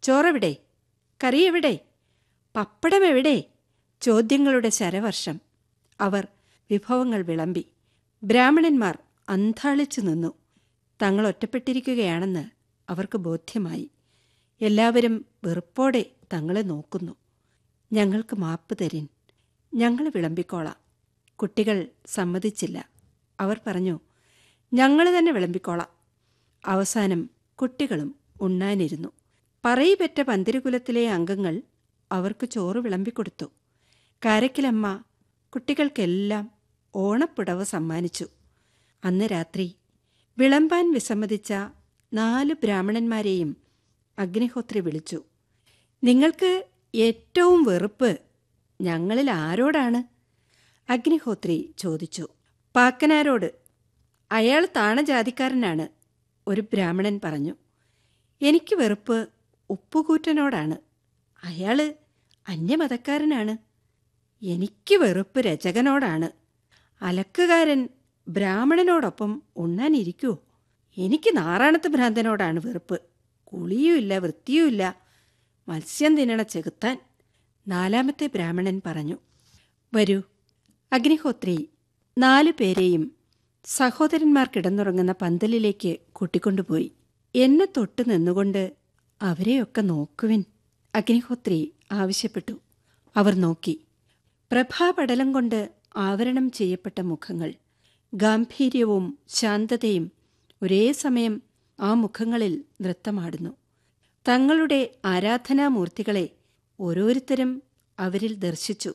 ചോറെവിടെ കറി എവിടെ പപ്പടം എവിടെ ചോദ്യങ്ങളുടെ ശരവർഷം അവർ വിഭവങ്ങൾ വിളമ്പി ബ്രാഹ്മണന്മാർ അന്താളിച്ചു നിന്നു തങ്ങൾ ഒറ്റപ്പെട്ടിരിക്കുകയാണെന്ന് അവർക്ക് ബോധ്യമായി എല്ലാവരും വെറുപ്പോടെ തങ്ങളെ നോക്കുന്നു ഞങ്ങൾക്ക് മാപ്പ് തരിൻ ഞങ്ങൾ വിളമ്പിക്കോളാം കുട്ടികൾ സമ്മതിച്ചില്ല അവർ പറഞ്ഞു ഞങ്ങൾ തന്നെ വിളമ്പിക്കോളാം അവസാനം കുട്ടികളും ഉണ്ണാനിരുന്നു പറയിപെറ്റ പന്തിരുകുലത്തിലെ അംഗങ്ങൾ അവർക്ക് ചോറ് വിളമ്പിക്കൊടുത്തു കാരക്കിലമ്മ കുട്ടികൾക്കെല്ലാം ഓണപ്പുടവ സമ്മാനിച്ചു അന്ന് രാത്രി വിളമ്പാൻ വിസമ്മതിച്ച നാല് ബ്രാഹ്മണന്മാരെയും അഗ്നിഹോത്രി വിളിച്ചു നിങ്ങൾക്ക് ഏറ്റവും വെറുപ്പ് ഞങ്ങളിൽ ആരോടാണ് അഗ്നിഹോത്രി ചോദിച്ചു പാക്കനാരോട് അയാൾ താണജാതിക്കാരനാണ് ഒരു ബ്രാഹ്മണൻ പറഞ്ഞു എനിക്ക് വെറുപ്പ് ഉപ്പുകൂറ്റനോടാണ് അയാള് അന്യമതക്കാരനാണ് എനിക്ക് വെറുപ്പ് രചകനോടാണ് അലക്കുകാരൻ ബ്രാഹ്മണനോടൊപ്പം ഉണ്ണാനിരിക്കുവോ എനിക്ക് നാറാണത്ത് ഭ്രാന്തനോടാണ് വെറുപ്പ് കുളിയുമില്ല വൃത്തിയുമില്ല മത്സ്യം തിന്നണ ചെകുത്താൻ നാലാമത്തെ ബ്രാഹ്മണൻ പറഞ്ഞു വരൂ അഗ്നിഹോത്രി നാലു പേരെയും സഹോദരന്മാർ കിടന്നുറങ്ങുന്ന പന്തലിലേക്ക് കൂട്ടിക്കൊണ്ടുപോയി എന്നെ തൊട്ട് നിന്നുകൊണ്ട് അവരെയൊക്കെ നോക്കുവിൻ അഗ്നിഹോത്രി ആവശ്യപ്പെട്ടു അവർ നോക്കി പ്രഭാപടലം കൊണ്ട് ആവരണം ചെയ്യപ്പെട്ട മുഖങ്ങൾ ഗാംഭീര്യവും ശാന്തതയും ഒരേ സമയം ആ മുഖങ്ങളിൽ നൃത്തമാടുന്നു തങ്ങളുടെ ആരാധനാമൂർത്തികളെ ഓരോരുത്തരും അവരിൽ ദർശിച്ചു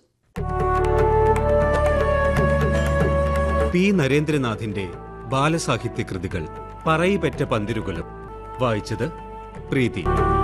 പി നരേന്ദ്രനാഥിന്റെ ബാലസാഹിത്യ കൃതികൾ പറയിപെറ്റ പന്തിരുകുലം വായിച്ചത് പ്രീതി